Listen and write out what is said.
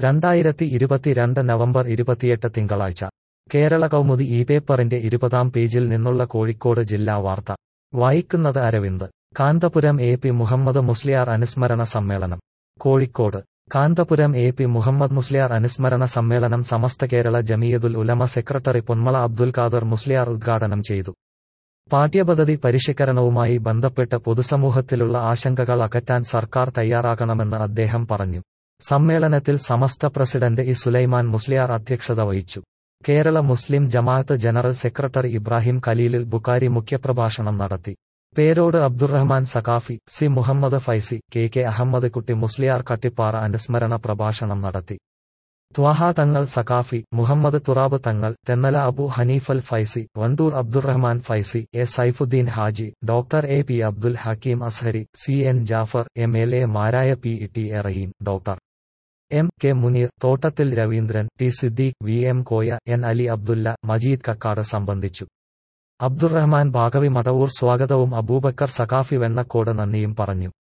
രണ്ടായിരത്തി ഇരുപത്തിരണ്ട് നവംബർ ഇരുപത്തിയെട്ട് തിങ്കളാഴ്ച കേരള കൗമുദി ഈ പേപ്പറിന്റെ ഇരുപതാം പേജിൽ നിന്നുള്ള കോഴിക്കോട് ജില്ലാ വാർത്ത വായിക്കുന്നത് അരവിന്ദ് കാന്തപുരം എ പി മുഹമ്മദ് മുസ്ലിയാർ അനുസ്മരണ സമ്മേളനം കോഴിക്കോട് കാന്തപുരം എ പി മുഹമ്മദ് മുസ്ലിയാർ അനുസ്മരണ സമ്മേളനം സമസ്ത കേരള ജമിയതുൽ ഉലമ സെക്രട്ടറി പൊന്മള അബ്ദുൽ ഖാദർ മുസ്ലിയാർ ഉദ്ഘാടനം ചെയ്തു പാഠ്യപദ്ധതി പരിഷ്കരണവുമായി ബന്ധപ്പെട്ട് പൊതുസമൂഹത്തിലുള്ള ആശങ്കകൾ അകറ്റാൻ സർക്കാർ തയ്യാറാകണമെന്ന് അദ്ദേഹം പറഞ്ഞു സമ്മേളനത്തിൽ സമസ്ത പ്രസിഡന്റ് ഇ സുലൈമാൻ മുസ്ലിയാർ അധ്യക്ഷത വഹിച്ചു കേരള മുസ്ലിം ജമാഅത്ത് ജനറൽ സെക്രട്ടറി ഇബ്രാഹിം ഖലീലിൽ ബുക്കാരി മുഖ്യപ്രഭാഷണം നടത്തി Perod Abdurahman Saqafi C Muhammad Faizy K K Ahmad Kutty Musliyar Kattippara അനുസ്മരണ പ്രഭാഷണം നടത്തി ത്വാഹ തങ്ങൾ Saqafi Muhammad Thurab Thangal Thennala Abu Haneefal Faizy Wandoor Abdurahman Faizy A Saifuddin Haji doctor A P Abdul Hakeem Azhari C N Jafar M L A മാരായ P T A Raheem doctor M K Muneer Thottathil Raveendran T Siddique V M Koya N Ali Abdulla Majeed Kakkad സംബന്ധിച്ചു അബ്ദുറഹ്മാൻ ബാഗവി മടവൂർ സ്വാഗതവും അബൂബക്കർ സഖാഫി വെണ്ണക്കോട് നന്ദിയും പറഞ്ഞു